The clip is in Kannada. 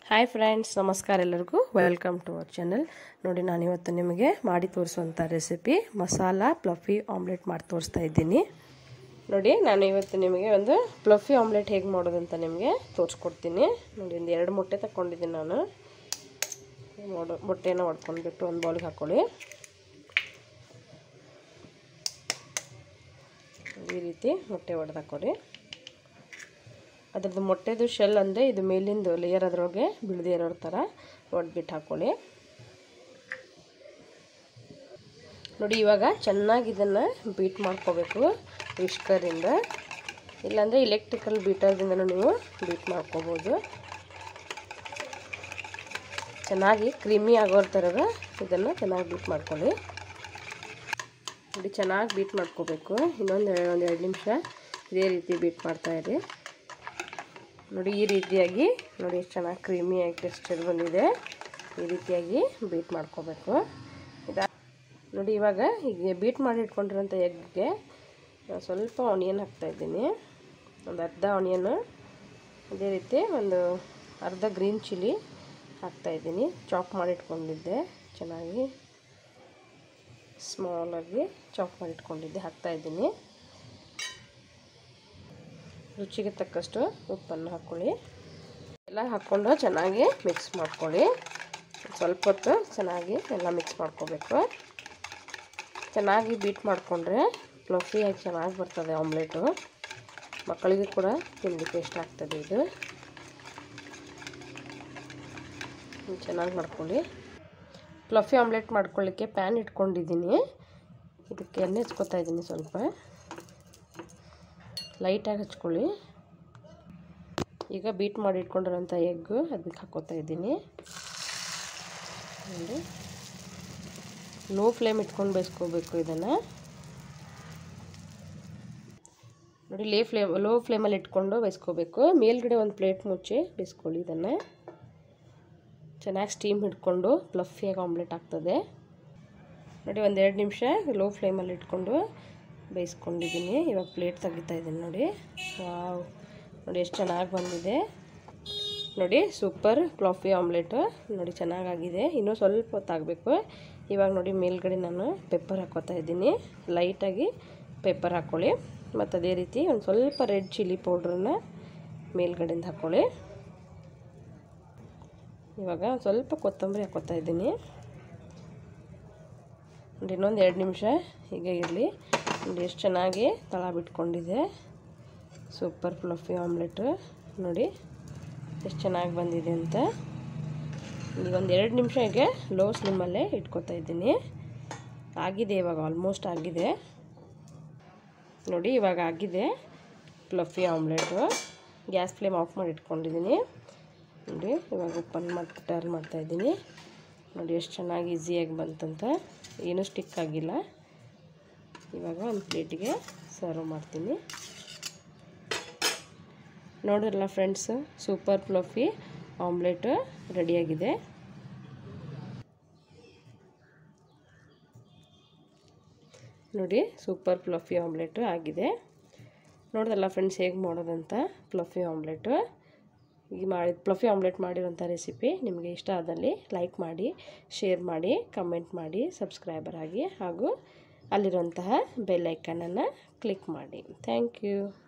ಹಾಯ್ ಫ್ರೆಂಡ್ಸ್ ನಮಸ್ಕಾರ ಎಲ್ಲರಿಗೂ ವೆಲ್ಕಮ್ ಟು ಅವರ್ ಚಾನಲ್ ನೋಡಿ ನಾನಿವತ್ತು ನಿಮಗೆ ಮಾಡಿ ತೋರಿಸುವಂಥ ರೆಸಿಪಿ ಮಸಾಲ ಪ್ಲಫಿ ಆಮ್ಲೆಟ್ ಮಾಡಿ ತೋರಿಸ್ತಾ ಇದ್ದೀನಿ ನೋಡಿ ನಾನು ಇವತ್ತು ನಿಮಗೆ ಒಂದು ಪ್ಲಫಿ ಆಮ್ಲೆಟ್ ಹೇಗೆ ಮಾಡೋದಂತ ನಿಮಗೆ ತೋರಿಸ್ಕೊಡ್ತೀನಿ ನೋಡಿ ಒಂದು ಎರಡು ಮೊಟ್ಟೆ ತಗೊಂಡಿದ್ದೀನಿ ನಾನು ಮೊಡ ಮೊಟ್ಟೆನ ಹೊಡ್ಕೊಂಡ್ಬಿಟ್ಟು ಒಂದು ಬೌಲ್ಗೆ ಹಾಕ್ಕೊಳ್ಳಿ ಈ ರೀತಿ ಮೊಟ್ಟೆ ಹೊಡೆದು ಹಾಕ್ಕೊಳ್ಳಿ ಅದ್ರದ್ದು ಮೊಟ್ಟೆದು ಶೆಲ್ ಅಂದರೆ ಇದು ಮೇಲಿಂದು ಲೇಯರ್ ಅದರೊಳಗೆ ಬಿಳದೆ ಇರೋ ಥರ ಒಡ್ಬಿಟ್ಟು ಹಾಕ್ಕೊಳ್ಳಿ ನೋಡಿ ಇವಾಗ ಚೆನ್ನಾಗಿ ಇದನ್ನು ಬೀಟ್ ಮಾಡ್ಕೋಬೇಕು ವಿಷ್ಕರಿಂದ ಇಲ್ಲಾಂದರೆ ಇಲೆಕ್ಟ್ರಿಕಲ್ ಬೀಟರ್ದಿಂದ ನೀವು ಬೀಟ್ ಮಾಡ್ಕೋಬೋದು ಚೆನ್ನಾಗಿ ಕ್ರೀಮಿ ಆಗೋ ಥರದ ಇದನ್ನು ಚೆನ್ನಾಗಿ ಬೀಟ್ ಮಾಡ್ಕೊಳ್ಳಿ ನೋಡಿ ಚೆನ್ನಾಗಿ ಬೀಟ್ ಮಾಡ್ಕೋಬೇಕು ಇನ್ನೊಂದು ಒಂದು ಎರಡು ನಿಮಿಷ ಇದೇ ರೀತಿ ಬೀಟ್ ಮಾಡ್ತಾಯಿರಿ ನೋಡಿ ಈ ರೀತಿಯಾಗಿ ನೋಡಿ ಎಷ್ಟು ಚೆನ್ನಾಗಿ ಕ್ರೀಮಿಯಾಗಿ ಟೆಕ್ಸ್ಚರ್ ಬಂದಿದೆ ಈ ರೀತಿಯಾಗಿ ಬೀಟ್ ಮಾಡ್ಕೋಬೇಕು ಇದು ನೋಡಿ ಇವಾಗ ಈಗ ಬೀಟ್ ಮಾಡಿ ಇಟ್ಕೊಂಡಿರೋಂಥ ಎಗ್ಗೆ ಸ್ವಲ್ಪ ಆನಿಯನ್ ಹಾಕ್ತಾಯಿದ್ದೀನಿ ಒಂದು ಅರ್ಧ ಆನಿಯನ್ ಅದೇ ರೀತಿ ಒಂದು ಅರ್ಧ ಗ್ರೀನ್ ಚಿಲ್ಲಿ ಹಾಕ್ತಾಯಿದ್ದೀನಿ ಚಾಪ್ ಮಾಡಿ ಇಟ್ಕೊಂಡಿದ್ದೆ ಚೆನ್ನಾಗಿ ಸ್ಮಾಲಾಗಿ ಚಾಪ್ ಮಾಡಿ ಇಟ್ಕೊಂಡಿದ್ದೆ ಹಾಕ್ತಾಯಿದ್ದೀನಿ ರುಚಿಗೆ ತಕ್ಕಷ್ಟು ಉಪ್ಪನ್ನು ಹಾಕ್ಕೊಳ್ಳಿ ಎಲ್ಲ ಹಾಕ್ಕೊಂಡು ಚೆನ್ನಾಗಿ ಮಿಕ್ಸ್ ಮಾಡ್ಕೊಳ್ಳಿ ಸ್ವಲ್ಪ ಹೊತ್ತು ಚೆನ್ನಾಗಿ ಎಲ್ಲ ಮಿಕ್ಸ್ ಮಾಡ್ಕೋಬೇಕು ಚೆನ್ನಾಗಿ ಬೀಟ್ ಮಾಡಿಕೊಂಡ್ರೆ ಫ್ಲಫಿಯಾಗಿ ಚೆನ್ನಾಗಿ ಬರ್ತದೆ ಆಮ್ಲೆಟು ಮಕ್ಕಳಿಗೆ ಕೂಡ ತಿನ್ನಲಿಕ್ಕೆ ಇಷ್ಟ ಆಗ್ತದೆ ಇದು ಚೆನ್ನಾಗಿ ಮಾಡ್ಕೊಳ್ಳಿ ಫ್ಲಫಿ ಆಮ್ಲೆಟ್ ಮಾಡ್ಕೊಳ್ಳಿಕ್ಕೆ ಪ್ಯಾನ್ ಇಟ್ಕೊಂಡಿದ್ದೀನಿ ಇದಕ್ಕೆ ಎಣ್ಣೆ ಹಚ್ಕೊತಾ ಇದ್ದೀನಿ ಸ್ವಲ್ಪ ಲೈಟಾಗಿ ಹಚ್ಕೊಳ್ಳಿ ಈಗ ಬೀಟ್ ಮಾಡಿ ಇಟ್ಕೊಂಡಿರೋಂಥ ಎಗ್ಗು ಅದಕ್ಕೆ ಹಾಕೋತಾ ಇದ್ದೀನಿ ನೋಡಿ ಲೋ ಫ್ಲೇಮ್ ಇಟ್ಕೊಂಡು ಬೇಯಿಸ್ಕೋಬೇಕು ಇದನ್ನು ನೋಡಿ ಲೇ ಫ್ಲೇಮ್ ಲೋ ಫ್ಲೇಮಲ್ಲಿ ಇಟ್ಕೊಂಡು ಬೇಯಿಸ್ಕೋಬೇಕು ಮೇಲ್ಗಡೆ ಒಂದು ಪ್ಲೇಟ್ ಮುಚ್ಚಿ ಬೇಯಿಸ್ಕೊಳ್ಳಿ ಇದನ್ನು ಚೆನ್ನಾಗಿ ಸ್ಟೀಮ್ ಹಿಡ್ಕೊಂಡು ಫ್ಲಫಿಯಾಗಿ ಆಮ್ಲೆಟ್ ಆಗ್ತದೆ ನೋಡಿ ಒಂದೆರಡು ನಿಮಿಷ ಲೋ ಫ್ಲೇಮಲ್ಲಿ ಇಟ್ಕೊಂಡು ಬೇಯಿಸ್ಕೊಂಡಿದ್ದೀನಿ ಇವಾಗ ಪ್ಲೇಟ್ ತೆಗಿತಾ ಇದ್ದೀನಿ ನೋಡಿ ವಾವ್ ನೋಡಿ ಎಷ್ಟು ಚೆನ್ನಾಗಿ ಬಂದಿದೆ ನೋಡಿ ಸೂಪರ್ ಫ್ಲಾಫಿ ಆಮ್ಲೆಟು ನೋಡಿ ಚೆನ್ನಾಗಾಗಿದೆ ಇನ್ನೂ ಸ್ವಲ್ಪ ಹೊತ್ತಾಗಬೇಕು ಇವಾಗ ನೋಡಿ ಮೇಲ್ಗಡೆ ನಾನು ಪೆಪ್ಪರ್ ಹಾಕೋತಾ ಇದ್ದೀನಿ ಲೈಟಾಗಿ ಪೆಪ್ಪರ್ ಹಾಕ್ಕೊಳ್ಳಿ ಮತ್ತು ಅದೇ ರೀತಿ ಒಂದು ಸ್ವಲ್ಪ ರೆಡ್ ಚಿಲ್ಲಿ ಪೌಡ್ರನ್ನ ಮೇಲ್ಗಡೆಯಿಂದ ಹಾಕ್ಕೊಳ್ಳಿ ಇವಾಗ ಸ್ವಲ್ಪ ಕೊತ್ತಂಬರಿ ಹಾಕೋತಾ ಇದ್ದೀನಿ ನೋಡಿ ಇನ್ನೊಂದು ಎರಡು ನಿಮಿಷ ಹೀಗೆ ಇರಲಿ ನೋಡಿ ಎಷ್ಟು ಚೆನ್ನಾಗಿ ತಳ ಬಿಟ್ಕೊಂಡಿದೆ ಸೂಪರ್ ಫ್ಲಫಿ ಆಮ್ಲೆಟು ನೋಡಿ ಎಷ್ಟು ಚೆನ್ನಾಗಿ ಬಂದಿದೆ ಅಂತ ಈಗ ಒಂದು ಎರಡು ನಿಮಿಷ ಹೀಗೆ ಲೋ ಸ್ಲಿಮ್ಮಲ್ಲೇ ಇಟ್ಕೊತಾ ಇದ್ದೀನಿ ಆಗಿದೆ ಇವಾಗ ಆಲ್ಮೋಸ್ಟ್ ಆಗಿದೆ ನೋಡಿ ಇವಾಗ ಆಗಿದೆ fluffy omelette gas flame off ಮಾಡಿ ಇಟ್ಕೊಂಡಿದ್ದೀನಿ ನೋಡಿ ಇವಾಗ ಓಪನ್ ಮಾಡಿ ಟರ್ನ್ ಮಾಡ್ತಾಯಿದ್ದೀನಿ ನೋಡಿ ಎಷ್ಟು ಚೆನ್ನಾಗಿ ಈಸಿಯಾಗಿ ಬಂತಂತ ಏನೂ ಸ್ಟಿಕ್ ಆಗಿಲ್ಲ ಇವಾಗ ಒಂದು ಪ್ಲೇಟಿಗೆ ಸರ್ವ್ ಮಾಡ್ತೀನಿ ನೋಡಿರಲ್ಲ ಫ್ರೆಂಡ್ಸು ಸೂಪರ್ ಫ್ಲಫಿ ಆಮ್ಲೆಟು ರೆಡಿಯಾಗಿದೆ ನೋಡಿ ಸೂಪರ್ ಫ್ಲಫಿ ಆಮ್ಲೆಟು ಆಗಿದೆ ನೋಡಿದ್ರಲ್ಲ ಫ್ರೆಂಡ್ಸ್ ಹೇಗೆ ಮಾಡೋದಂತ ಫ್ಲಫಿ ಆಮ್ಲೆಟು ಈ ಮಾಡಿ ಫ್ಲಫಿ ಆಮ್ಲೆಟ್ ಮಾಡಿರೋಂಥ ರೆಸಿಪಿ ನಿಮಗೆ ಇಷ್ಟ ಆದಲ್ಲಿ ಲೈಕ್ ಮಾಡಿ ಶೇರ್ ಮಾಡಿ ಕಮೆಂಟ್ ಮಾಡಿ ಸಬ್ಸ್ಕ್ರೈಬರ್ ಆಗಿ ಹಾಗೂ ಅಲ್ಲಿರುವಂತಹ ಬೆಲ್ ಐಕನನ್ನು ಕ್ಲಿಕ್ ಮಾಡಿ ಥ್ಯಾಂಕ್ ಯು